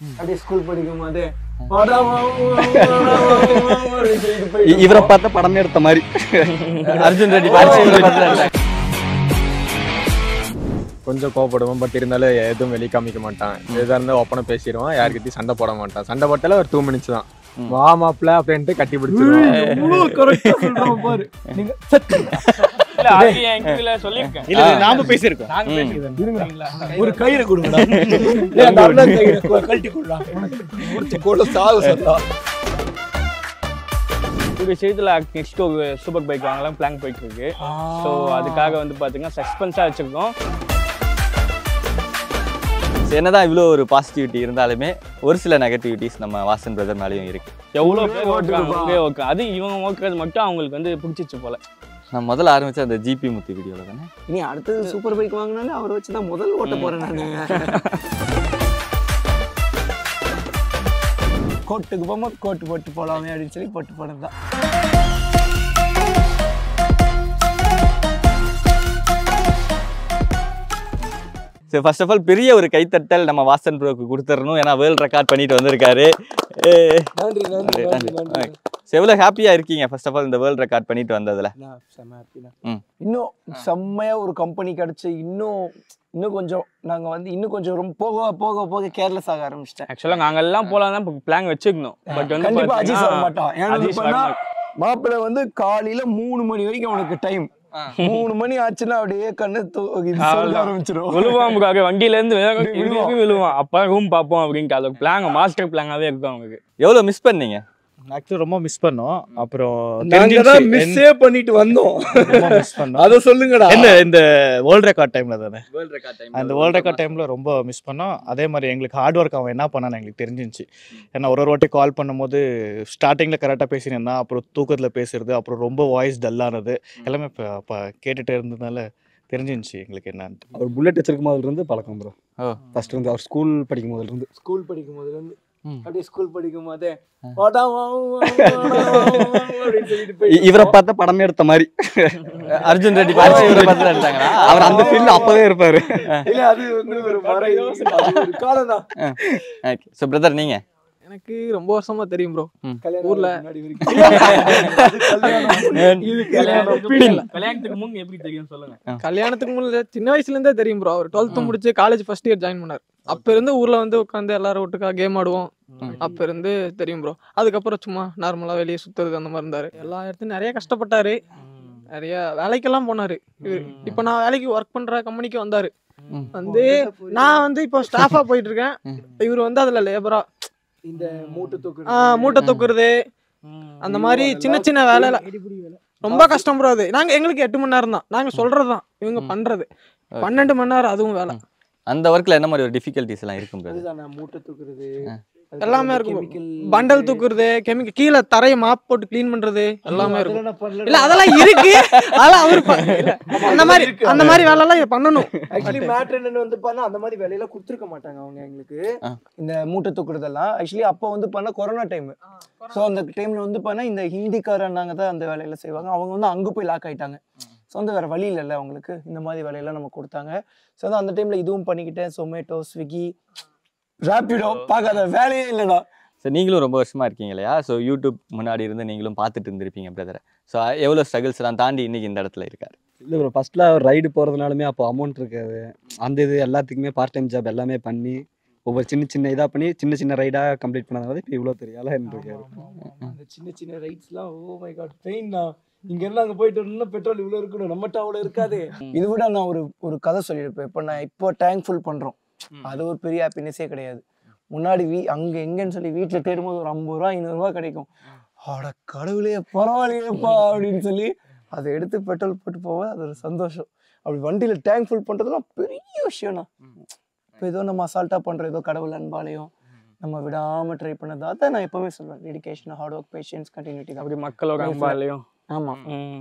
அப்படியே ஸ்கூல் படிக்கும் போது வாடா, வா, வா, வா, வா, வா, அப்படின்னு சொல்லிட்டு இ- போயிட்டு இவரை பார்த்த படமே எடுத்த மாதிரி அர்ஜுன் ரெட்டி பார்த்து இவரை பார்த்து நடிச்சாங்க. கொஞ்சம் கோவப்படுவோம் பட் இருந்தாலும் எதுவும் வெளியே காமிக்க மாட்டான் எதா இருந்தால் ஓப்பனாக பேசிடுவான் யார்கிட்டயும் சண்டை போட மாட்டான் சண்டை போட்டாலும் ஒரு டூ மினிட்ஸ் தான் வா மாப்பிள்ள அப்படின்ட்டு கட்டி பிடிச்சிருவான் எவ்வளவு correct ஆ சொல்றான் பாரு. நீங்க சத்து. இல்ல அது என் இதுல சொல்லியிருக்கேன் இல்ல இல்ல, நாம பேசியிருக்கோம் நாங்க பேசிக்கிறோம் ஒரு கயிறு கொடுங்கடா டேய், அந்த அண்ணன் கயிறை கொ- கழட்டி கொடுடா ஒருத்தி கொள்ள சாவு சொல்லா ஒரு விஷயத்துல நெக்ஸ்ட் ஒரு சூப்பர் பைக் வாங்கலாம் பிளான் போயிட்டு இருக்கு ஸோ அதுக்காக வந்து பாத்தீங்கன்னா சஸ்பென்ஸா வச்சிருக்கோம் So, என்னதான் இவ்வளோ ஒரு பாசிட்டிவிட்டி இருந்தாலுமே ஒரு சில நெகட்டிவிட்டிஸ் நம்ம வாசன் பிரதர் மேலேயும் இருக்கு எவ்வளவு பேர் ஓட்டுறாங்க அவங்களே ஓகே அது இவங்க ஓட்டுறது மட்டும் அவங்களுக்கு வந்து பிடிச்சிச்சு போல நான் முதல்ல ஆரம்பிச்ச அந்த ஜிபி முத்து வீடியோவில் தானே இனி அடுத்தது சூப்பர் பைக் வாங்கினாலே அவரை வச்சு தான் முதல் ஓட்ட போறேன் நானு கோட்டுக்கு போகும்போது கோட்டு போட்டு போலாமே அப்படின்னு சொல்லி போட்டு போனது தான் சரி ஃபர்ஸ்ட் ஆஃப் ஆல் பெரிய ஒரு கைத்தட்டல் நம்ம வாசன் ப்ரோக்கு கொடுத்துடணும் ஏன்னா வேர்ல்ட் ரெக்கார்ட் பண்ணிட்டு வந்திருக்காரு ஏ, நன்றி நன்றி நன்றி நன்றி so, எவ்வளோ ஹாப்பியாக இருக்கீங்க ஃபர்ஸ்ட் ஆஃப் ஆல் இந்த வேர்ல்ட் ரெக்கார்ட் பண்ணிட்டு வந்ததுல நான் செம்ம happy தான். ம். இன்னும் செம்மையா ஒரு கம்பெனி கிடைச்சு இன்னும் இன்னும் கொஞ்சம் நாங்க வந்து இன்னும் கொஞ்சம் ரொம்ப போக போக போக கேர்லெஸ் ஆக ஆரம்பிச்சிட்டேன் ஆக்சுவலா நாங்க எல்லாம் போலாம் தான் பிளான் வச்சிருந்தோம் பட் வந்து கண்டிப்பா அஜித் வர பாத்தீங்கன்னா, மாட்டான் ஏன்னா அஜீஸ் இப்ப என்ன, வரமாட்டான். மாப்பிள்ளை வந்து காலையில மூணு மணி வரைக்கும் அவனுக்கு டைம் மூணு மணி ஆச்சுன்னா அப்படியே கண்ணு தூ- இது சொல்ல அவ்வளவுதான். ஆரம்பிச்சிடும் விழுவாமுக்காக வண்டியில இருந்து விழுக- விழுவான். இவங்களுக்கு விழுவான் அப்ப ரூம் பார்ப்போம் அப்படின்ட்டு அது பிளான் மாஸ்டர் பிளானாவே இருக்கும் அவங்களுக்கு எவ்வளோ மிஸ் பண்ணீங்க ஆக்சுவலி ரொம்ப மிஸ் பண்ணோம் அப்புறம் நாங்க தான் தெரிஞ்சிருச்சு. மிஸ்ஸே பண்ணிட்டு வந்தோம் ரொம்ப மிஸ் பண்ணோம் அத சொல்லுங்கடா என்ன இந்த வேர்ல்ட் ரெக்கார்ட் டைம்ல தானே வேர்ல்ட் ரெக்கார்ட் அந்த வேர்ல்ட் ரெக்கார்ட் டைம்ல ரொம்ப மிஸ் பண்ணோம் அதே மாதிரி எங்களுக்கு ஹார்ட் ஒர்க் அவன் என்ன பண்ணான்னு எங்களுக்கு தெரிஞ்சிருச்சு ஏன்னா ஒரு ஒரு வாட்டி கால் பண்ணும்போது ஸ்டார்டிங்ல கரெக்டாக பேசினேன்னா அப்புறம் தூக்கத்துல பேசுறது அப்புறம் ரொம்ப வாய்ஸ் டல்லானது எல்லாமே இப்போ அப்போ கேட்டுட்டே இருந்ததுனால தெரிஞ்சிருச்சு எங்களுக்கு என்னன்ட்டு அவர் புல்லட் வச்சிருக்கும் போதுல இருந்து பழக்கம் ப்ரோ ஓ. ஃபர்ஸ்ட் இருந்து அவர் ஸ்கூல் படிக்கும் போதுல இருந்து ஸ்கூல் படிக்கும் போதுல இருந்து ம். அப்படியே ஸ்கூல் படிக்கும் போதே வாடா, வா, வா, வா, வா, வா, அப்படின்னு சொல்லிட்டு இ- போயிட்டு இவரை பார்த்த படமே எடுத்த மாதிரி அர்ஜுன் ரெட்டி பார்த்து இவரை பார்த்து நடிச்சாங்களா அவர் அந்த ஃபீல்ட்ல அப்பவே இருப்பாரு இல்ல அது வந்து ஒரு மறை அது ஒரு காலம் தான் ஓகே ஸோ பிரதர் நீங்க எனக்கு ரொம்ப வருஷமா தெரியும் ப்ரோ கல்யாணம் ஊர்ல. முன்னாடி வரைக்கும். அது கல்யாணம் இது கல்யாணம் பின். கல்யாணத்துக்கு முன் எப்படி தெரியும் சொல்லுங்க கல்யாணத்துக்கு முன்னாடி சின்ன வயசுல இருந்தே தெரியும் ப்ரோ அவர் டுவெல்த் முடிச்சு காலேஜ் ஃபர்ஸ்ட் இயர் ஜாயின் பண்ணார் அப்ப இருந்து ஊர்ல வந்து உட்காந்து எல்லாரும் ஒட்டுக்கா கேம் ஆடுவோம் அப்ப இருந்து தெரியும் ப்ரோ அதுக்கப்புறம் சும்மா நார்மலா வெளியே சுத்துறது அந்த மாதிரி இருந்தாரு எல்லா இடத்துலயும் நிறைய கஷ்டப்பட்டாரு நிறைய வேலைக்கெல்லாம் போனாரு இவரு இப்ப நான் வேலைக்கு ஒர்க் பண்ற கம்பெனிக்கு வந்தாரு வந்து நான் வந்து இப்போ ஸ்டாஃபா போயிட்டு இருக்கேன் இவர் வந்து அதுல லேபரா இந்த மூட்டை தூக்கு மூட்டை தூக்குறது அந்த மாதிரி சின்ன சின்ன வேலை ரொம்ப கஷ்டம் ப்ரோ அது நாங்க எங்களுக்கு எட்டு மணி நேரம் தான் நாங்க சொல்றதுதான் இவங்க பண்றது பன்னெண்டு மணி நேரம் அதுவும் வேலை அந்த ஒர்க்கில் என்ன மாதிரி ஒரு டிஃபிகல்ட்டிஸ் எல்லாம் இருக்கும் பிரதர் அதுதான் நான் மூட்டை தூக்குறது அதுக்கப்புறம் எல்லாமே இருக்கும் chemical பண்டல் தூக்குறது கெமிக்கல் கீழே தரையை மாப் போட்டு க்ளீன் பண்றது எல்லாமே இருக்கும் அதெல்லாம் நான் பண்ணல. இல்ல அதெல்லாம் இருக்கு அதெல்லாம் அவரு ப- இல்ல, அந்த மாதிரி அந்த மாதிரி வேலை எல்லாம் பண்ணணும் ஆக்சுவலி மேட்ரு என்னன்னு வந்து பண்ணா அந்த மாதிரி வேலையெல்லாம் கொடுத்துருக்க மாட்டாங்க அவங்க எங்களுக்கு ஆ. இந்த மூட்டை தூக்குறதெல்லாம் ஆக்சுவலி அப்போ வந்து பண்ணா கொரோனா டைம் ஸோ அந்த டைம்ல வந்து பண்ணா இந்த ஹிந்திக்காரனாங்க தான் அந்த வேலையில செய்வாங்க அவங்க வந்து அங்க போய் லாக் ஆயிட்டாங்க ஸோ வந்து வேற வழி இல்லைல்ல அவங்களுக்கு இந்த மாதிரி வேலையெல்லாம் நம்ம கொடுத்தாங்க ஸோ வந்து அந்த டைம்ல இதுவும் பண்ணிக்கிட்டேன் சொமேட்டோ ஸ்விக்கி ரேப்பிடோ பார்க்காத வேலையே இல்லைடா ஸோ நீங்களும் ரொம்ப வருஷமா இருக்கீங்க இல்லையா ஸோ யூடியூப் முன்னாடி இருந்து நீங்களும் பார்த்துட்டு இருந்திருப்பீங்க பிரதரை ஸோ எவ்வளோ ஸ்ட்ரகிள்ஸ் எல்லாம் தாண்டி இன்னைக்கு இந்த இடத்துல இருக்காரு இல்லை ப்ரோ ஃபர்ஸ்ட்ல ரைடு போகிறதுனாலுமே அப்போ அமௌண்ட் இருக்காது அந்த இது எல்லாத்துக்குமே பார்ட் டைம் ஜாப் எல்லாமே பண்ணி ஒவ்வொரு சின்ன சின்ன இதாக பண்ணி சின்ன சின்ன ரைடாக கம்ப்ளீட் பண்ணதுனால இப்போ இவ்வளோ பெரிய ஆளாக இருந்திருக்காரு அந்த சின்ன சின்ன ரைட்ஸ்லாம் ஓ மை காட் பெயின்னா இங்க இருந்து அங்க போயிட்டு வரணும்னா பெட்ரோல் இவ்வளவு இருக்கணும் நம்மகிட்ட அவ்வளவு இருக்காது இது விட நான் ஒரு ஒரு கதை சொல்லியிருப்பேன் இப்போ நான் இப்போ டேங்க் ஃபுல் பண்றோம் அது ஒரு பெரிய ஹாப்பினஸே கிடையாது முன்னாடி வீ அங்க எங்கன்னு சொல்லி வீட்டுல தேடும்போது ஒரு ஐம்பது ரூபா ஐநூறு ரூபா கிடைக்கும் அட கடவுளே பரவாயில்லையேப்பா அப்படின்னு சொல்லி அதை எடுத்து பெட்ரோல் போட்டு போக அது ஒரு சந்தோஷம் அப்படி வண்டியில டேங்க் ஃபுல் பண்றதுலாம் பெரிய விஷயம்னா இப்போ ஏதோ நம்ம அசால்ட்டா பண்ற ஏதோ கடவுள் அன்பாலையும் நம்ம விடாம ட்ரை பண்ணது அதான் நான் எப்பவுமே சொல்றேன் dedication hard work patience continuity தான் அப்படி மக்களோட அம்பாலையும் ஆமா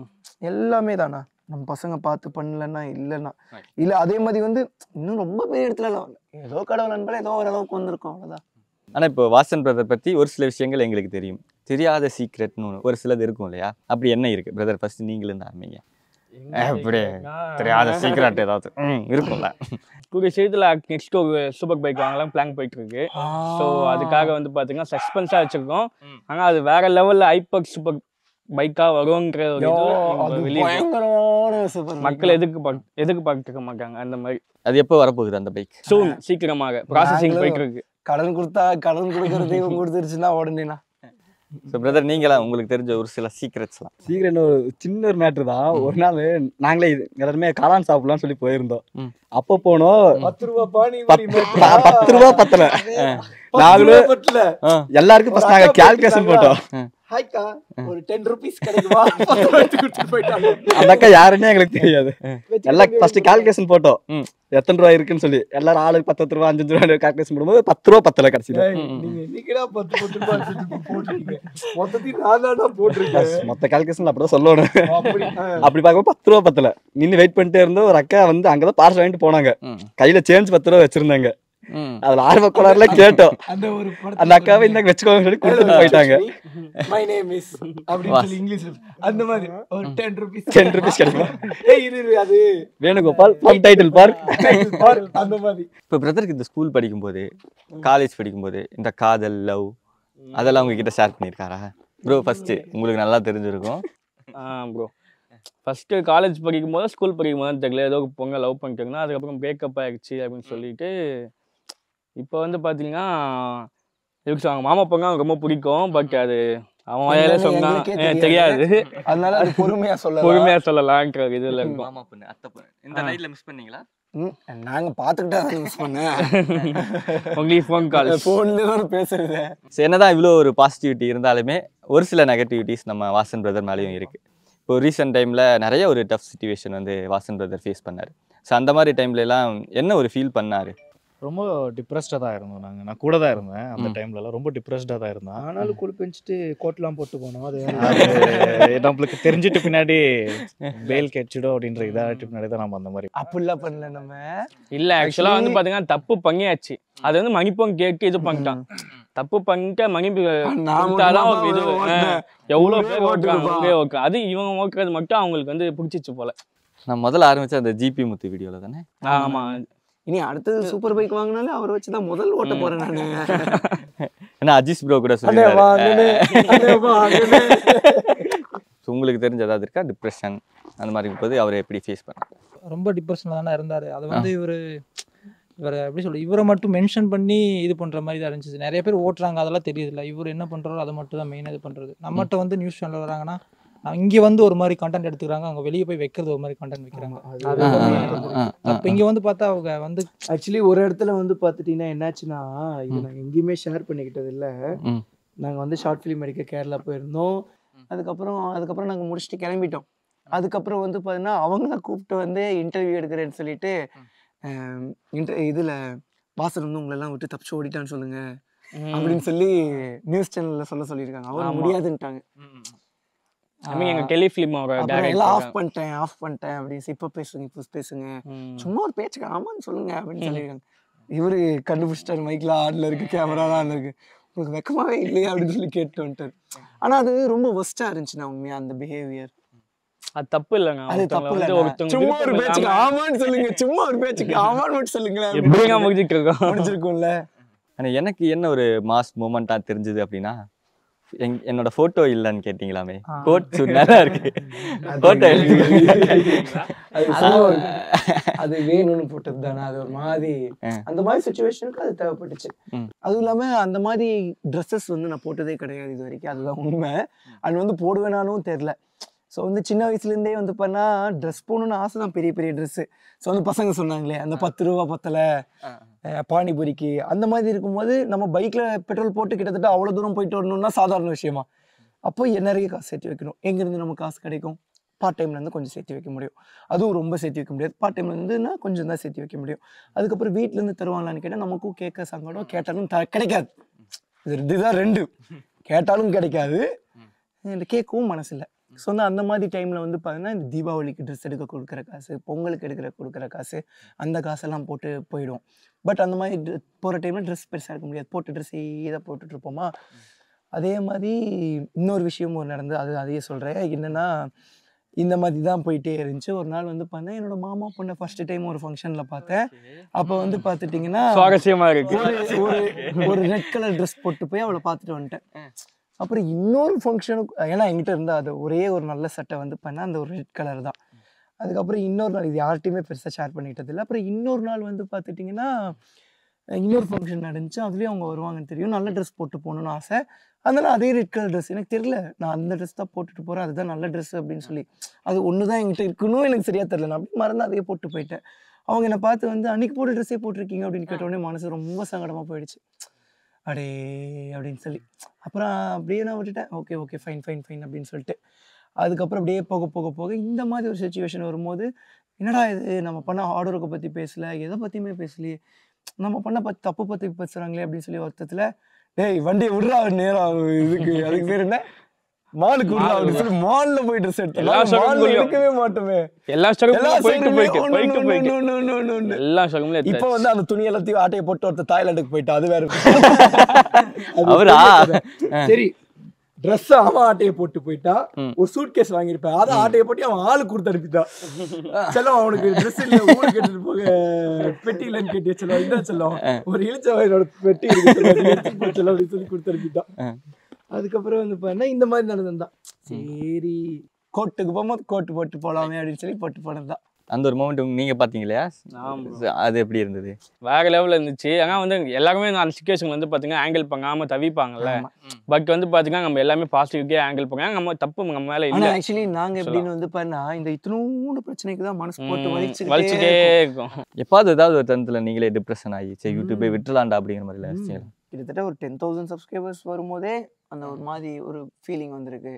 எல்லாமே தானா நம்ம பசங்க பார்த்து பண்ணலன்னா இல்லைன்னா இல்ல அதே மாதிரி வந்து இன்னும் ரொம்ப பெரிய இடத்துல எல்லாம் வரல. ஏதோ கடவுள் அன்பால ஏதோ ஓரளவுக்கு வந்திருக்கோம் அவ்வளவுதான் ஆனால் இப்போ வாசன் பிரதர் பற்றி ஒரு சில விஷயங்கள் எங்களுக்கு தெரியும் தெரியாத சீக்ரெட்னு ஒன்று ஒரு சிலது இருக்கும் இல்லையா அப்படி என்ன இருக்குது பிரதர் ஃபர்ஸ்ட் நீங்களும் ஆரம்பிங்க எப்படி தெரியாத சீக்கிரட் ஏதாவது ம், இருக்கும்ல கூடிய சீக்கிரத்தில் நெக்ஸ்ட் ஒரு சூப்பர் பைக் வாங்கலாம் பிளான் போயிட்டு இருக்கு ஸோ அதுக்காக வந்து பார்த்தீங்கன்னா சஸ்பென்ஸாக வச்சிருக்கோம் ஆனால் அது வேற லெவலில் ஐபக் சூப்பர் பைக்காக வருங்கிற ஒரு யோ, இது அது இவங்க வெளியிடுறோம். பயங்கரமான super மக்கள் எதுக்கு எதிர்பார்க்க மாட்டாங்க அந்த மாதிரி அது எப்போ வரப்போகுது அந்த பைக் சூன் சீக்கிரமாக ப்ராசஸிங் நாங்களும் போயிட்டு இருக்கு கடன் கொடுத்தா கடன் கொடுக்கறது இவங்க கொடுத்துருச்சுன்னா உடனேனா ஸோ பிரதர் நீங்களாம் உங்களுக்கு தெரிஞ்ச ஒரு சில சீக்ரெட்ஸ்லாம் சீக்கிரம் ஒரு சின்ன ஒரு மேட்ரு தான் ஒரு நாள் நாங்களே இது எல்லாருமே காளான் சாப்பிடலாம்னு சொல்லி போயிருந்தோம் ம். அப்போ போனோம் பத்து ரூபா பானி பத்து ப- பத்து ரூபா பத்தல நாங்களும் பத்தல எல்லாருக்கும் ஃபர்ஸ்ட் நாங்க கால்குலேஷன் போட்டோம் ஹாய்க்கா ஒரு டென் ருபீஸ் கிடைக்குமா பத்து ரூபா எடுத்து கொடுத்துட்டு போயிட்டாங்க அந்த அக்கா யாருன்னே எங்களுக்கு தெரியாது எல்லாம் ஃபர்ஸ்ட் கால்குலேஷன் போட்டோம் ம். எத்தனை ரூபா இருக்குன்னு சொல்லி எல்லாரும் ஆளுக்கு பத்து பத்து ரூபா அஞ்சு அஞ்சு ரூபா கால்குலேஷன் போடும்போது பத்து ரூபா பத்தல கடைசியில ஏய், நீங்க என்னைக்குடா பத்து பத்து ரூபாய் வச்சுட்டு போட்டிருக்கீங்க மொத்தத்தையும் நான் தான்டா போட்டிருக்கேன் மொத்த கால்குலேஷன் அப்படிதான் சொல்லணும் அப்படி ஆ. அப்படி பார்க்கும்போது பத்து ரூபா பத்தல நின்று வெயிட் பண்ணிட்டே இருந்தோம் ஒரு அக்கா வந்து அங்கதான் பார்சல் வாங்கிட்டு போனாங்க ம். கையில சேஞ்ச் பத்து ரூபா வச்சிருந்தாங்க ம் அதுல ஆர்வ கோளாறுல கேட்டோம் அந்த ஒரு அந்த அக்காவை இந்த வச்சுக்கோங்க சொல்லி கொடுத்துட்டு போயிட்டாங்க மை நேம் இஸ் அப்படின்னு சொல்லி இங்கிலீஷ்ல அந்த மாதிரி ஒரு டென் ருபீஸ் டென் ருபீஸ் கிடைக்கும் ஏய் இரு இரு அது வேணுகோபால் ஃப்ரம் டைட்டில் பார்க் பாரு, அந்த மாதிரி இப்போ பிரதருக்கு இந்த ஸ்கூல் படிக்கும்போது காலேஜ் படிக்கும்போது இந்த காதல் லவ் அதெல்லாம் உங்ககிட்ட ஷேர் பண்ணியிருக்காரா ப்ரோ ஃபர்ஸ்ட் உங்களுக்கு நல்லா தெரிஞ்சிருக்கும் ஆ ப்ரோ ஃபஸ்ட்டு காலேஜ் படிக்கும் போது ஸ்கூல் படிக்கும் போது தெரியல ஏதோ ஒரு பொண்ணை லவ் பண்ணிட்டாங்கன்னா அதுக்கப்புறம் பிரேக்கப் ஆயிடுச்சு அப்படின்னு சொல்லிட்டு இப்போ வந்து பார்த்தீங்கன்னா எப்படி சொல்லுவாங்க மாமா பொங்க அவனுக்கு ரொம்ப பிடிக்கும் பட் அது அவன் வாயால அதனால சொன்னா எங்களுக்கே எனக்கு தெரியாது. தெரியாது அதனால அது பொறுமையா சொல்லலாம் பொறுமையா சொல்லலான்ற ஒரு இதுல இருக்கும் மாமா பொண்ணு அத்தை பொண்ணு இந்த ஆ. நைட்ல மிஸ் பண்ணீங்களா ம், நாங்க பாத்துக்கிட்டா மிஸ் பண்ணேன் ஒன்லி ஃபோன் கால் போன்ல தான் பேசுறது ஸோ என்னதான் இவ்வளோ ஒரு பாசிட்டிவிட்டி இருந்தாலுமே ஒரு சில நெகட்டிவிட்டிஸ் நம்ம வாசன் பிரதர் மேலேயும் இருக்கு இப்போ ரீசெண்ட் டைமில் நிறைய ஒரு டஃப் சுச்சுவேஷன் வந்து வாசன் பிரதர் ஃபேஸ் பண்ணார் ஸோ அந்த மாதிரி டைம்ல எல்லாம் என்ன ஒரு ஃபீல் பண்ணாரு ரொம்ப டிப்ரெஸ்டாக தான் இருந்தோம் நாங்கள் நான் கூட தான் இருந்தேன் அந்த ம். டைம்லலாம் ரொம்ப டிப்ரெஸ்டாக தான் இருந்தேன் ஆனாலும் குளிப்பெஞ்சிட்டு கோட்லாம் போட்டு போனோம் அது அது நம்மளுக்கு தெரிஞ்சிட்டு பின்னாடி பெயில் கிடைச்சிடும் அப்படின்ற இதாகிட்டு பின்னாடி தான் நம்ம அந்த மாதிரி அப்படிலாம் பண்ணல நம்ம இல்ல ஆக்சுவலா வந்து பாத்தீங்கன்னா தப்பு பண்ணியாச்சு அது வந்து மன்னிப்பும் கேட்டு இது பண்ணிட்டான் தப்பு பண்ணிட்டு மன்னிப்பு நான் கொடுத்தாதான் மட்டும் ஒரு இது தான் ஓட்டினேன். ஆ, எவ்வளவு ஊரே பேர் ஓட்டுறாங்க ஓட்டுதுப்பா. ஊரே ஓட்டுறாங்க அது இவங்க ஓட்டுறது மட்டும் அவங்களுக்கு வந்து பிடிச்சிச்சு போல நான் முதல்ல ஆரம்பிச்ச அந்த ஜிபி முத்து வீடியோவில் தானே ஆமா இனி அடுத்தது சூப்பர் பைக் வாங்கினாலே அவரை வச்சு தான் முதல் ஓட்ட போறேன் நானு ஏன்னா அஜிஸ் ப்ரோ கூட அண்ணே சொல்லியிருந்தாரு வாங்கண்ணே, அண்ணே வாங்கண்ணே. ஸோ உங்களுக்கு தெரிஞ்ச ஏதாவது இருக்கா டிப்ரெஷன் அந்த மாதிரி போது அவரை எப்படி ஃபேஸ் பண்ணார் ரொம்ப டிப்ரெஷனில் தானே இருந்தார் அதை வந்து இவர் இவரை எப்படி சொல்ல இவரை மட்டும் மென்ஷன் பண்ணி இது பண்ணுற மாதிரி தான் இருந்துச்சு நிறைய பேர் ஓட்டுறாங்க அதெல்லாம் தெரியுதுல்ல இவர் என்ன பண்ணுறாரோ அதை மட்டும் தான் மெயினாக இது பண்ணுறது நம்மகிட்ட வந்து நியூஸ் சேனல் வராங்கன்னா இங்கே வந்து ஒரு மாதிரி கண்டென்ட் எடுத்துக்கிறாங்க அவங்க வெளியே போய் வைக்கிறது ஒரு மாதிரி கண்டென்ட் வைக்கிறாங்க அது ஆ, வந்து ஆ, ஆ, அப்போ இங்கே வந்து பார்த்தா அவங்க வந்து ஆக்சுவலி ஒரு இடத்துல வந்து பார்த்துட்டீங்கன்னா என்னாச்சுன்னா இது நாங்கள் எங்கேயுமே ஷேர் பண்ணிக்கிட்டது இல்லை ம். நாங்கள் வந்து ஷார்ட் ஃபிலிம் எடுக்க கேரளா போயிருந்தோம் அதுக்கப்புறம் அதுக்கப்புறம் நாங்கள் முடிச்சுட்டு கிளம்பிட்டோம் அதுக்கப்புறம் வந்து பார்த்தீங்கன்னா அவங்கள கூப்பிட்டு வந்து இன்டர்வியூ எடுக்கிறேன்னு சொல்லிட்டு இன்டர் இதில் வாசல் வந்து உங்களெல்லாம் விட்டு தப்பிச்சு ஓடிட்டான்னு சொல்லுங்க அப்படின்னு சொல்லி நியூஸ் சேனல்ல சொல்ல சொல்லியிருக்காங்க அவர் ஆமா. முடியாதுன்ட்டாங்க ஐ மீன் எங்க டெலி ஃபிலிமோட அப்புறம் எல்லாம் ஆஃப் டேரக்டர் பண்ணிட்டேன் ஆஃப் பண்ணிட்டேன் அப்படின்னு இப்போ பேசுங்க இப்போ பேசுங்க சும்மா ஒரு பேச்சுக்கு ஆமான்னு சொல்லுங்க அப்படின்னு சொல்லியிருக்காங்க இவரு கண்டுபிடிச்சிட்டாரு மைக்ல ஆன்ல இருக்கு கேமராலாம் ஆன்ல இருக்கு உங்களுக்கு வெக்கமாவே இல்லையா அப்படின்னு சொல்லி கேட்டு வந்துட்டாரு ஆனா அது ரொம்ப ஒஸ்டா இருந்துச்சுண்ணா உண்மையா அந்த பிஹேவியர் அது தப்பு இல்லைங்க அது தப்பு இல்ல சும்மா ஒரு பேச்சுக்கு ஆமான்னு சொல்லுங்க சும்மா ஒரு பேச்சுக்கு ஆமான்னு மட்டும் சொல்லுங்களேன் எப்படிங்க முடிஞ்சிட்டு இருக்கோம் முடிஞ்சிருக்கும்ல ஆனால் எனக்கு என்ன ஒரு மாஸ் மூமெண்ட்டாக தெரிஞ்சுது அப்படின்னா எங் என்னோட ஃபோட்டோ இல்லைன்னு கேட்டிங்களாமே ஆ. கோட் சூட் நல்லா இருக்கு ஃபோட்டோ அது சும்மா ஒரு- அது வேணும்னு போட்டது தானே அது ஒரு மாதிரி ஆ. அந்த மாதிரி சுச்சுவேஷனுக்கு அது தேவைப்பட்டுச்சு ம். அதுவும் இல்லாம அந்த மாதிரி ட்ரெஸ்ஸஸ் வந்து நான் போட்டதே கிடையாது இது வரைக்கும் அதுதான் உண்மை அது வந்து போடுவேனானும் தெரில ஸோ வந்து சின்ன வயசுலேருந்தே வந்து பண்ணா ட்ரெஸ் போகணுன்னு ஆசை தான் பெரிய பெரிய ட்ரெஸ்ஸு ஸோ வந்து பசங்க சொன்னாங்களே அந்த பத்து ரூபா பத்தலை பானிபூரிக்கு அந்த மாதிரி இருக்கும்போது நம்ம பைக்கில் பெட்ரோல் போட்டு கிட்டத்தட்ட அவ்வளோ தூரம் போயிட்டு வரணும்னா சாதாரண விஷயமா அப்போ நிறைய காசு சேர்த்து வைக்கணும் எங்கேருந்து நம்ம காசு கிடைக்கும் பார்ட் டைம்லேருந்து கொஞ்சம் சேர்த்து வைக்க முடியும் அதுவும் ரொம்ப சேர்த்து வைக்க முடியாது பார்ட் டைம்ல இருந்துன்னா கொஞ்சம் தான் சேர்த்து வைக்க முடியும் அதுக்கப்புறம் வீட்டிலேருந்து தருவாங்களான்னு கேட்டால் நமக்கும் கேட்க சங்கடம் கேட்டாலும் த கிடைக்காது இது இதுதான் ரெண்டு கேட்டாலும் கிடைக்காது இந்த கேட்கவும் மனசு இல்லை ஸோ வந்து அந்த மாதிரி டைமில் வந்து பார்த்தீங்கன்னா இந்த தீபாவளிக்கு ட்ரெஸ் எடுக்க கொடுக்குற காசு பொங்கலுக்கு எடுக்கிற கொடுக்குற காசு அந்த காசெல்லாம் போட்டு போயிடும் பட் அந்த மாதிரி போகிற டைமில் ட்ரெஸ் பெருசாக இருக்க முடியாது போட்டு ட்ரெஸ் இதை போட்டுட்டு இருப்போமா அதே மாதிரி இன்னொரு விஷயமும் நடந்து அது அதையே சொல்கிறேன் என்னென்னா இந்த மாதிரி தான் போயிட்டே இருந்துச்சு ஒரு நாள் வந்து பார்த்தா என்னோட மாமா பொண்ணை ஃபர்ஸ்ட் டைம் ஒரு ஃபங்க்ஷனில் பார்த்தேன் அப்போ வந்து பார்த்துட்டிங்கன்னா சுவாரஸ்யமா இருக்கு ஒரு ஒரு ஒரு ரெட் கலர் ட்ரெஸ் போட்டு போய் அவளை பார்த்துட்டு வந்துட்டேன் அப்புறம் இன்னொரு ஃபங்க்ஷனுக்கு ஏன்னா என்கிட்ட இருந்தால் அது ஒரே ஒரு நல்ல சட்டை வந்து பண்ணால் அந்த ஒரு ரெட் கலர் தான் அதுக்கப்புறம் இன்னொரு நாள் இது யார்கிட்டையுமே பெருசாக ஷேர் பண்ணிக்கிட்டது இல்லை அப்புறம் இன்னொரு நாள் வந்து பார்த்துட்டிங்கன்னா இன்னொரு ஃபங்க்ஷன் நடந்துச்சு அதுலேயும் அவங்க வருவாங்கன்னு தெரியும் நல்ல ட்ரெஸ் போட்டு போகணுன்னு ஆசை அதனால அதே ரெட் கலர் ட்ரெஸ் எனக்கு தெரியல நான் அந்த ட்ரெஸ் தான் போட்டுட்டு போகிறேன் அதுதான் நல்ல ட்ரெஸ் அப்படின்னு சொல்லி அது ஒன்று தான் என்கிட்ட இருக்கணும் எனக்கு சரியா தெரியல நான் அப்படியே மறந்து அதையே போட்டு போயிட்டேன் அவங்க என்னை பார்த்து வந்து அன்னைக்கு போட்ட ட்ரெஸ்ஸே போட்டிருக்கீங்க அப்படின்னு கேட்டோடனே மனசு ரொம்ப சங்கடமாக போயிடுச்சு அடே அப்படின்னு சொல்லி அப்புறம் அப்படியே நான் விட்டுட்டேன் okay okay fine fine fine அப்படின்னு சொல்லிட்டு அதுக்கப்புறம் அப்படியே போக போக போக இந்த மாதிரி ஒரு சுச்சுவேஷன் வரும்போது என்னடா இது நம்ம பண்ண ஹார்ட் ஒர்க்கை பற்றி பேசல எதை பற்றியுமே பேசலையே நம்ம பண்ண பத்தி தப்பு பற்றி பேசுகிறாங்களே அப்படின்னு சொல்லி வருத்தத்தில் டேய் வண்டியை விடுறா நேரம் இதுக்கு அதுக்கு பேர் என்ன மாலுக்கு விடுறா அப்படின்னு சொல்லி மால்ல போய் ட்ரெஸ் எல்லா எடுத்தோம் மால்ல showroom-லயும். எடுக்கவே மாட்டோமே எல்லா எல்லா ஸ்டகமும் போயிட்டு showroom-லயும் போயிட்டு ஒண்ணு, போயிட்டு ஒண்ணு, போயிட்டு ஒண்ணு, ஒண்ணு, ஒண்ணு, ஒண்ணு. எல்லா ஸ்டகமும் இப்போ வந்து அந்த துணி எல்லாத்தையும் ஆட்டையை போட்டு ஒருத்தர் தாய்லாந்துக்கு போயிட்டா அது வேற அது அவரா? பெரிய கதை. சரி ட்ரெஸ் அவன் ஆட்டையை போட்டு போயிட்டா ம். ஒரு சூட் கேஸ் வாங்கியிருப்பேன் அதை ஆட்டையை போட்டு அவன் ஆளுக்கு கொடுத்து அனுப்பிட்டான் செல்லம் அவனுக்கு ட்ரெஸ் இல்ல ஊருக்கு எடுத்துட்டு போக பெட்டி இல்லைன்னு கேட்டிய செல்லம் இந்த செல்லம் ஒரு இழிச்ச வயலோட பெட்டி இருக்கு செல்லம், நீ எடுத்துட்டு போ செல்லம் அப்படின்னு சொல்லி கொடுத்து அனுப்பிட்டான் அதுக்கப்புறம் வந்து பாருன்னா இந்த மாதிரி நடந்ததுதான் சரி கோட்டுக்கு போகும்போது கோட்டு போட்டு போலாமே அப்படின்னு சொல்லி போட்டு போனதுதான் அந்த ஒரு மூமெண்ட் நீங்க பாத்தீங்க இல்லையா ஆமா. அது எப்படி இருந்தது வேற லெவலில் இருந்துச்சு ஆனா வந்து எல்லாருமே அந்த சுச்சுவேஷன் வந்து பார்த்தீங்கன்னா ஆங்கிள் பண்ணாம தவிப்பாங்கல்ல பட் வந்து பார்த்தீங்கன்னா நம்ம எல்லாமே பாசிட்டிவ்க்கே ஆங்கிள் பண்ணாங்க நம்ம தப்பு நம்ம மேல ஆனா இல்லை ஆக்சுவலி நாங்க எப்படின்னு வந்து பண்ணா இந்த இத்தனூண்டு பிரச்சனைக்கு தான் மனசு போட்டு வலிச்சுட்டே வலிச்சுக்கிட்டே இருக்கும் எப்பாவது ஏதாவது ஒரு தருணத்துல நீங்களே டிப்ரெஷன் ஆகி சரி யூடியூபே விட்டுலாண்டா அப்படிங்கிற மாதிரி ம். யோசிச்சீங்களா? கிட்டத்தட்ட ஒரு டென் தௌசண்ட் சப்ஸ்கிரைபர்ஸ் வரும்போதே அந்த ஒரு மாதிரி ஒரு ஃபீலிங் வந்திருக்கு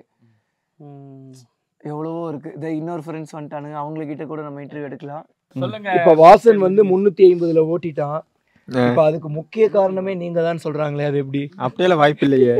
எவ்வளவோ இருக்கு இதை இன்னொரு ஃப்ரெண்ட்ஸ் வந்துட்டானுங்க அவங்கக்கிட்ட கூட நம்ம இன்டர்வியூ எடுக்கலாம் சொல்லுங்க இப்போ வாசன் வந்து முந்நூற்றி ஐம்பதுல ஓட்டிட்டான் இப்போ அதுக்கு முக்கிய காரணமே நீங்க தான் சொல்றாங்களே அது எப்படி அப்படியெல்லாம் வாய்ப்பு இல்லையே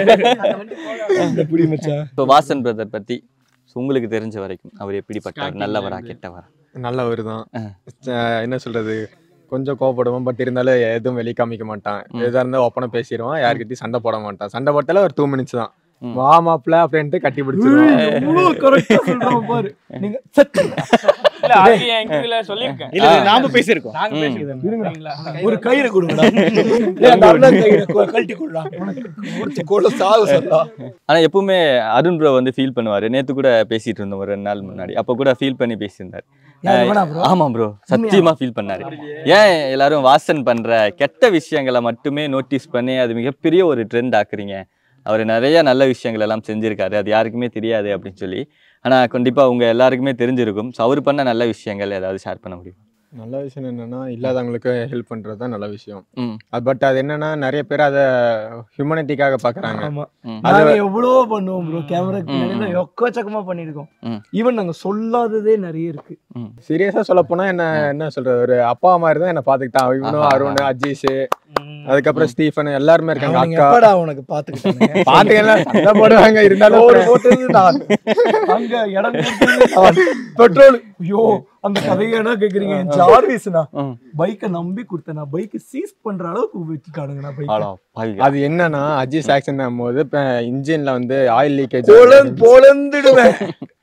எப்படி மச்சான் இப்போ வாசன் பிரதர் பத்தி so உங்களுக்கு தெரிஞ்ச வரைக்கும் அவர் எப்படிப்பட்டவர் நல்லவரா கெட்டவரா நல்லவர் தான் ஆ. என்ன சொல்றது கொஞ்சம் கோவப்படுவான் பட் இருந்தாலும் எதுவும் வெளியே காமிக்க மாட்டான் எதா இருந்தாலும் ஓப்பனா பேசிடுவான் யார்கிட்டயும் சண்டை போட மாட்டான் சண்டை போட்டாலும் ஒரு டூ மினிட்ஸ் தான் ம். வா மாப்பிள்ள அப்படின்ட்டு கட்டி பிடிச்சிருவான் எவ்வளோ கரெக்டாக சொல்றான் பாரு நீங்க சத்து இல்ல அது என் இன்டர்வியூல சொல்லியிருக்கேன் இல்ல இல்ல, நாம பேசியிருக்கோம் நாங்க பேசிக்கிறோம் ஒரு கயிறு கொடுங்கடா ஏய், அந்த அண்ணன் கயிறை கொ- கழட்டி கொடுடா உனக்கு முடிச்சு கொள்ள சாக சொல்லா ஆனா எப்பவுமே அருண் ப்ரோ வந்து ஃபீல் பண்ணுவாரு நேத்து கூட பேசிட்டு இருந்தோம் ஒரு ரெண்டு நாள் முன்னாடி அப்போ கூட ஃபீல் பண்ணி பேசியிருந்தாரு யார் வேணா bro? ஆமா ப்ரோ சத்தியமா ஃபீல் பண்ணாரு ஏன் எல்லாரும் வாசன் பண்ற கெட்ட விஷயங்களை மட்டுமே நோட்டீஸ் பண்ணி அது மிகப்பெரிய ஒரு ட்ரெண்ட் ஆக்குறீங்க அவர் நிறைய நல்ல விஷயங்கள் எல்லாம் செஞ்சிருக்காரு அது யாருக்குமே தெரியாது அப்படின்னு சொல்லி ஆனா கண்டிப்பா உங்க எல்லாருக்குமே தெரிஞ்சிருக்கும் ஸோ அவர் பண்ண நல்ல விஷயங்கள் ஏதாவது ஷேர் பண்ண முடியும் நல்ல விஷயம் என்னன்னா இல்லாதவங்களுக்கு ஹெல்ப் பண்றது தான் நல்ல விஷயம் ம் பட் அது என்னன்னா நிறைய பேர் அதை ஹியூமனிட்டிக்காக பாக்குறாங்க ஆமா ம். நாங்க எவ்வளவோ பண்ணுவோம் ப்ரோ கேமராக்கு ம், முன்னாடி ம். எக்கச்சக்கமா பண்ணிருக்கோம் ம். ஈவன் நாங்க சொல்லாததே நிறைய இருக்கு சீரியஸா சொல்ல போனா என்ன என்ன சொல்றது ஒரு அப்பா மாதிரி தான் என்ன பாத்துக்கிட்டான் இவனும் ஆஹா. அருண் அஜீஷ் அதுக்கப்புறம் ஸ்டீஃபன் எல்லாருமே இருக்காங்க அவனுங்க அக்கா எப்படா உனக்கு பாத்துக்கிட்டாங்க பாத்துக்கலாம் சண்டை போடுவாங்க இருந்தாலும் ரோடு போட்டது நான் அங்க இடம் கொடுத்தது நான். பெட்ரோல் ஐயோ அந்த கதையனா கேக்குறீங்க ஜார்விஸ்னா ம். பைக்கை நம்பி கொடுத்தேன் நான் பைக்கை சீஸ் பண்ற அளவுக்கு வச்சுட்டானுங்க நான் பைக் ஆளா பாவி அது என்னன்னா அஜீஸ் ஆக்சிடென்ட் போது இப்ப இன்ஜின்ல வந்து ஆயில் லீக்கேஜ் பொலந்து பொலந்துடுவேன்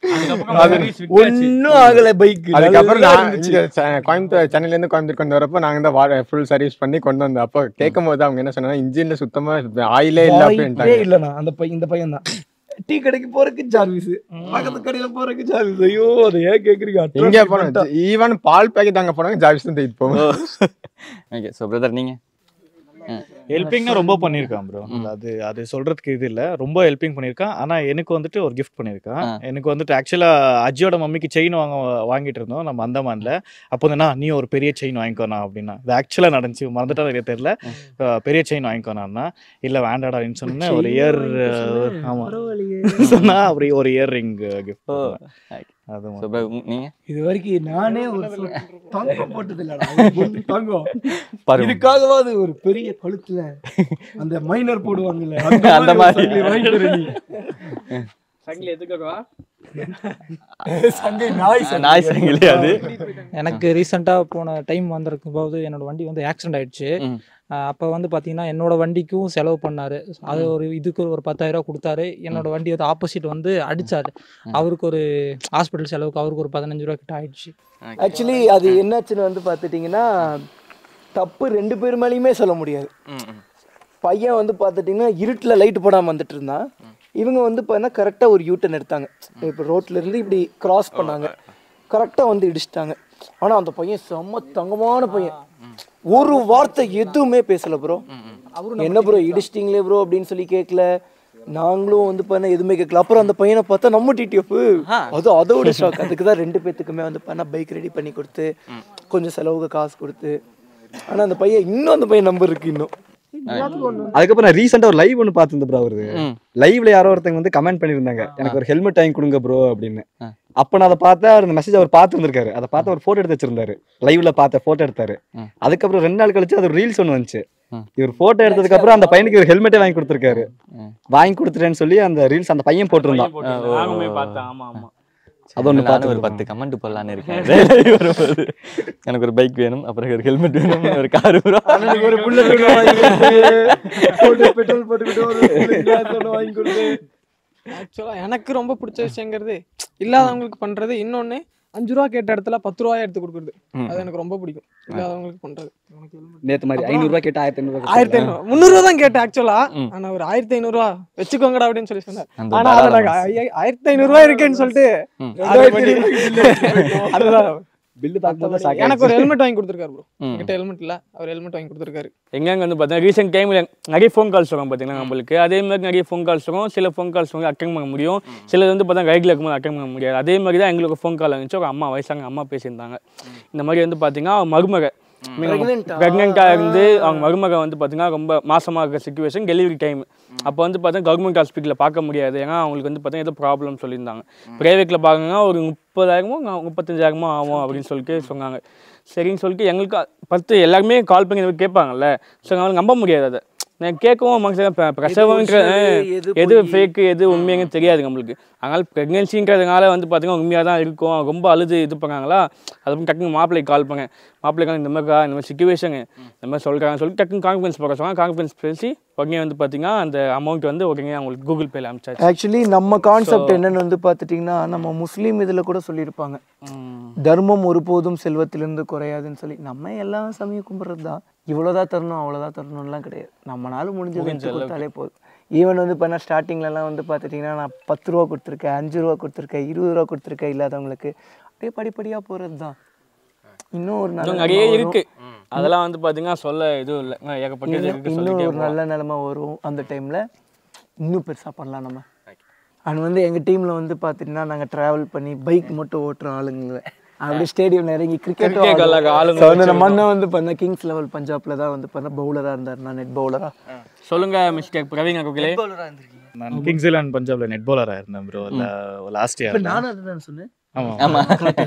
அது ஒன்னும் ஆகல பைக் அதுக்கப்புறம் நான் இங்க ச- கோயம்புத்தூர் சென்னையில இருந்து கோயம்புத்தூர் கொண்டு வரப்போ நாங்க தான் ஃபுல் சர்வீஸ் பண்ணி கொண்டு வந்தோம் அப்போ கேட்கும் போது அவங்க என்ன சொன்னாங்க இன்ஜின்ல சுத்தமா ஆயிலே இல்ல வாய்ப்பே அப்படின்ட்டாங்க இல்லண்ணா அந்த பையன் இந்த பையன் தான் டீ கடைக்கு போறதுக்கு ஜார்விஸ் பக்கத்து கடையில போறதுக்கு ஜார்விஸ் ஐயோ அதை ஏன் கேக்குறீங்க இங்க atrocity போனோம் பண்ணிட்டான். ஈவன் பால் பேக்கெட் அங்க போனாங்க ஜாவிஸ் தான் தூக்கிட்டு போவோம் ஓகே ஸோ பிரதர் நீங்க ஹெல்பிங்னா ரொம்ப பண்ணியிருக்கான் ப்ரோ அது அது சொல்றதுக்கு இது இல்லை ரொம்ப ஹெல்பிங் பண்ணியிருக்கான் ஆனா எனக்கு வந்துட்டு ஒரு கிஃப்ட் பண்ணியிருக்கான் ஆ. எனக்கு வந்துட்டு ஆக்சுவலா அஜியோட மம்மிக்கு செயின் வாங்க வாங்கிட்டு இருந்தோம் நம்ம அந்தமான்ல அப்போ வந்து "அண்ணா, நீ ஒரு பெரிய செயின் வாங்கிக்கோண்ணா அப்படின்னா இது ஆக்சுவலா நடந்துச்சு மறந்துட்டா எனக்கு தெரியல அஹ், பெரிய செயின் வாங்கிக்கோண்ணா இல்ல வேண்டாடா அப்படின்னு சொன்னேன் ஒரு இயர் ஆமா பரவாயில்லையே. சொன்னா அப்படி ஒரு இயர் ரிங் கிஃப்ட் ஓ அது ஸோ நீங்க இது வரைக்கும் நானே ஒரு சொ- தங்கம் போட்டது இல்லடா ஒரு தங்கம் பாருங்க இதுக்காகவாது ஒரு பெரிய கழுத்துல அந்த மைனர் போடுவாங்கல்ல அந்த மாதிரி. சங்கிலி வாங்கிட்டு வர நீ. சங்கிலி எதுக்காக சங்கை நாய் சங்கிலி. நாய் சங்கிலி அது எனக்கு ரீசெண்டாக போன டைம் வந்திருக்கும் போது என்னோட வண்டி வந்து ஆக்சிடென்ட் ஆயிடுச்சு ம். அப்போ வந்து பார்த்தீங்கன்னா என்னோட வண்டிக்கும் செலவு பண்ணார் அது ஒரு இதுக்கு ஒரு பத்தாயிரரூவா கொடுத்தாரு என்னோட வண்டி வந்து ஆப்போசிட் வந்து அடிச்சாரு அவருக்கு ஒரு ஹாஸ்பிட்டல் செலவுக்கு அவருக்கு ஒரு பதினஞ்சு ரூபா கிட்ட ஆயிடுச்சு ஆக்சுவலி அது என்னாச்சுன்னு வந்து பார்த்துட்டிங்கன்னா தப்பு ரெண்டு பேர் மேலேயுமே சொல்ல முடியாது பையன் வந்து பார்த்துட்டிங்கன்னா இருட்டில் லைட் போடாமல் வந்துட்டு இருந்தான் இவங்க வந்து பார்த்தீங்கன்னா கரெக்டாக ஒரு யூட்டன் எடுத்தாங்க இப்போ ரோட்ல இருந்து இப்படி கிராஸ் பண்ணாங்க கரெக்டாக வந்து இடிச்சிட்டாங்க ஆனால் அந்த பையன் செம்ம தங்கமான பையன் ஒரு வார்த்தை எதுவுமே பேசல ப்ரோ என்ன ப்ரோ இடிச்சிட்டிங்களே ப்ரோ அப்படின்னு சொல்லி கேட்கல நாங்களும் வந்து பார்த்தா எதுவுமே கேட்கல அப்புறம் அந்த பையனை பார்த்தா நம்ம டிடிஎஃப் அது அதோட ஷாக் அதுக்கு தான் ரெண்டு பேத்துக்குமே வந்து பண்ணா பைக் ரெடி பண்ணி கொடுத்து கொஞ்சம் செலவுக்கு காசு கொடுத்து ஆனால் அந்த பையன் இன்னும் அந்த பையன் நம்பர் இருக்கு இன்னும் அதுக்கப்புறம் நான் ரீசெண்டாக ஒரு லைவ் ஒன்று பார்த்துருந்தேன் ப்ரோ அவரு லைவ்ல யாரோ ஒருத்தங்க வந்து கமெண்ட் பண்ணியிருந்தாங்க எனக்கு ஒரு ஹெல்மெட் வாங்கி கொடுங்க ப்ரோ அப்படின்னு அப்போ நான் அதை பார்த்தா அந்த மெசேஜ் அவர் பார்த்துருந்துருக்காரு அதை பார்த்து ஒரு ஃபோட்டோ எடுத்து வச்சிருந்தாரு லைவ்ல பார்த்த ஃபோட்டோ எடுத்தாரு அதுக்கப்புறம் ரெண்டு நாள் கழிச்சு அது ரீல்ஸ் ஒன்று வந்துச்சு இவர் ஃபோட்டோ எடுத்ததுக்கு அப்புறம் அந்த பையனுக்கு ஒரு ஹெல்மெட்டே வாங்கி கொடுத்துருக்காரு வாங்கி கொடுத்துட்டேன்னு சொல்லி அந்த ரீல்ஸ் அந்த பையன் போட்டிருந்தான் நானுமே பார்த்தேன் ஆமா ஆமா அது ஒன்று நானும் பார்த்து ஒரு பத்து கமெண்ட் போடலான்னு இருக்கேன் வரும்போது எனக்கு ஒரு பைக் வேணும் அப்புறம் ஒரு ஹெல்மெட் வேணும் ஒரு கார் வேணும் ஒரு புல்லட் பெட்ரோல் போட்டுக்கிட்டு ஒரு bullet glass ஒண்ணு வாங்கி கொடுத்து ஆக்சுவலாக எனக்கு ரொம்ப பிடிச்ச விஷயங்கிறது இல்லாதவங்களுக்கு பண்ணுறது இன்னொன்று அஞ்சு ரூபா கேட்ட இடத்துல பத்து ரூபாயா எடுத்து கொடுக்குறது அது எனக்கு ரொம்ப பிடிக்கும் இல்லாதவங்களுக்கு பண்ணுறது நேற்று மாதிரி ஐநூறுரூவா கேட்டு ஆயிரத்தி ஐநூறுரூவா ஆயிரத்தி ஐநூறு முந்நூறுவா தான் கேட்டேன் ஆக்சுவலா ஆனா ஒரு ஆயிரத்தி ஐநூறுவா வச்சுக்கோங்கடா அப்படின்னு சொல்லி சொன்னார் அந்த ஆனா அதுல நாங்க ஐய- ஆயிரத்தி ஐநூறுவா இருக்கேன்னு சொல்லிட்டு அதுதான் பில்லு பார்க்கும்போது எனக்கு ஒரு ஹெல்மெட் வாங்கி கொடுத்துருக்காரு ப்ரோ என்கிட்ட ஹெல்மெட் இல்ல அவர் ஹெல்மெட் வாங்கி கொடுத்துருக்காரு எங்கெங்க வந்து பார்த்தீங்கன்னா ரீசெண்ட் டைமில் நிறைய ஃபோன் கால்ஸ் வரும் பார்த்தீங்கன்னா நம்மளுக்கு அதே மாதிரி நிறைய ஃபோன் கால்ஸ் வரும் சில ஃபோன் கால்ஸ் வந்து அட்டன் பண்ண முடியும் சிலது வந்து பார்த்தா கைடில் இருக்கும்போது அட்டன் பண்ண முடியாது அதே மாதிரி தான் எங்களுக்கு ஃபோன் கால் வந்துச்சு ஒரு அம்மா வயசாங்க அம்மா பேசியிருந்தாங்க இந்த மாதிரி வந்து பார்த்தீங்கன்னா மருமக ப்ரெக்னெண்ட்டாக இருந்து அவங்க மருமக வந்து பார்த்தீங்கன்னா ரொம்ப மாசமாக இருக்கிற சுச்சுவேஷன் டெலிவரி டைம் அப்போ வந்து பார்த்தா கவர்மெண்ட் ஹாஸ்பிட்டலில் பார்க்க முடியாது ஏன்னா அவங்களுக்கு வந்து பார்த்தீங்கன்னா ஏதோ ப்ராப்ளம் சொல்லியிருந்தாங்க ப்ரைவேட்டில் பார்க்கணுன்னா ஒரு முப்பதாயிரமோ முப்பத்தஞ்சாயிரமோ ஆகும் அப்படின்னு சொல்லிட்டு சொன்னாங்க சரின்னு சொல்லிட்டு எங்களுக்கு பத்து எல்லாருமே கால் பண்ணி இந்த மாதிரி கேட்பாங்கல்ல ஸோ அவங்களுக்கு நம்ப முடியாது அதை நான் கேட்கவும் மனுஷன் பிரசவம்ன்ற எது எது ஃபேக்கு எது உண்மையாங்கன்னு தெரியாது நம்மளுக்கு அதனால் ப்ரெக்னென்சிங்கிறதுனால வந்து பார்த்தீங்கன்னா உண்மையாக தான் இருக்கும் ரொம்ப அழுது இது பண்ணாங்களா அதுக்கப்புறம் டக்குன்னு மாப்பிள்ளைக்கு கால் பண்ணேன் மாப்பிள்ளைக்காக இந்த மாதிரிக்கா இந்த மாதிரி சுச்சுவேஷன் இந்த மாதிரி சொல்கிறாங்கன்னு சொல்லி டக்குன்னு கான்ஃபரன்ஸ் போக சொன்னாங்க கான்ஃபரன்ஸ் பேசி உடனே வந்து பார்த்தீங்கன்னா அந்த அமௌண்ட் வந்து உடனே அவங்களுக்கு கூகுள் பேல அனுப்பிச்சாச்சு ஆக்சுவலி நம்ம கான்செப்ட் என்னன்னு வந்து பார்த்துட்டிங்கன்னா நம்ம முஸ்லீம் இதில் கூட சொல்லியிருப்பாங்க தர்மம் ஒருபோதும் செல்வத்திலிருந்து குறையாதுன்னு சொல்லி நம்ம எல்லா சமயம் கும்பிட்றது தான் இவ்வளோதான் தரணும் அவ்வளோதான் தரணும்லாம் கிடையாது நம்மளால முடிஞ்சது எடுத்து கொடுத்தாலே போதும் ஈவன் வந்து இப்போ ஸ்டார்டிங்லலாம் வந்து பார்த்துட்டிங்கன்னா நான் பத்து ரூபா கொடுத்துருக்கேன் அஞ்சு ரூபா கொடுத்துருக்கேன் இருபது ரூபா கொடுத்துருக்கேன் இல்லாதவங்களுக்கு அப்படியே படிப்படியாக போகிறது தான் இன்னும் ஒரு நல்ல இன்னும் நிறைய நிலைமை இருக்கு வரும். அதெல்லாம் வந்து பார்த்தீங்கன்னா சொல்ல எதுவும் இல்லை ஏகப்பட்டது இன்னும் இருக்கு இன்னும் சொல்லிட்டே ஒரு போகலாம். நல்ல நிலைமை வரும் அந்த டைமில் இன்னும் பெருசாக பண்ணலாம் நம்ம அண்ட் வந்து எங்கள் டீமில் வந்து பார்த்தீங்கன்னா நாங்கள் ட்ராவல் பண்ணி பைக் மட்டும் ஓட்டுற ஆளுங்க அப்படி ஸ்டேடியம் இறங்கி கிரிக்கெட் Cricket விளையாடுற ஆளுங்க வந்து நம்ம அண்ணன் வந்து பண்ண கிங்ஸ் லெவல் பஞ்சாப்ல தான் வந்து பண்ண பவுலராக இருந்தார் நான் நெட் பவுலராக சொல்லுங்க மிஸ்டர் பிரவீன் கோகிலே நான் கிங்ஸ் இலவன் பஞ்சாப்ல நெட் பவுலராக இருந்தேன் ப்ரோ லாஸ்ட் இயர் நானும் அதுதான் சொன்னேன் ஆமா ஆமா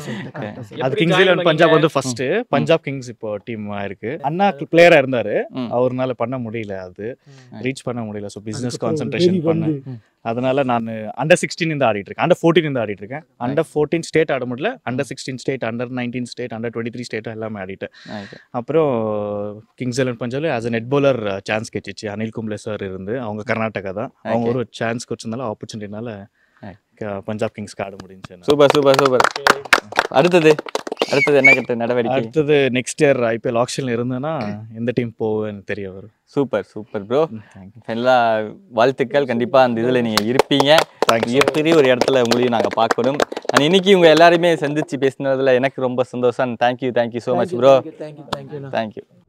அது கிங்ஸ் இலவன் பஞ்சாப் வந்து ஃபர்ஸ்ட் பஞ்சாப் கிங்ஸ் இப்போ டீம் ஆயிருக்கு அண்ணா பிளேயரா இருந்தாரு ம். அவர்னால பண்ண முடியல அது ரீச் பண்ண முடியல ஸோ பிசினஸ் கான்சென்ட்ரேஷன் பண்ணேன் அதனால நான் அண்டர் சிக்ஸ்டீன் இருந்து ஆடிட்டு இருக்கேன் அண்டர் ஃபோர்டீன் இருந்து ஆடிட்டு இருக்கேன் அண்டர் ஃபோர்டீன் ஸ்டேட் ஆட முடியல under sixteen state under nineteen state under twenty three state எல்லாமே ஆடிட்டேன் Okay. அப்புறம் கிங்ஸ் எலவன் பஞ்சாப்ல as a net bowler chance கிடைச்சிச்சு அனில் கும்ப்ளே சார் இருந்து அவங்க கர்நாடகா தான் அவங்க ஒரு சான்ஸ் கொடுத்ததுனால ஆப்பர்ச்சுனிட்டினால பஞ்சாப் கிங்ஸ்க்கு ஆட முடிஞ்சுச்சு சூப்பர் சூப்பர் சூப்பர் அடுத்தது அடுத்தது என்ன கிட்ட நடவடிக்கை அடுத்தது நெக்ஸ்ட் இயர் ஐபிஎல் ஆக்ஷன்ல இருந்தேன்னா எந்த டீம் போவேன்னு தெரிய வரும் சூப்பர் சூப்பர் ப்ரோ எல்லா வாழ்த்துக்கள் கண்டிப்பா அந்த இதுல நீங்க இருப்பீங்க மிகப்பெரிய ஒரு இடத்துல உங்களையும் நாங்க பார்க்கணும் அண்ட் இன்னைக்கு உங்க எல்லாருமே சந்திச்சு பேசினதுல எனக்கு ரொம்ப சந்தோஷம் thank you thank you so much bro thank you thank you thank you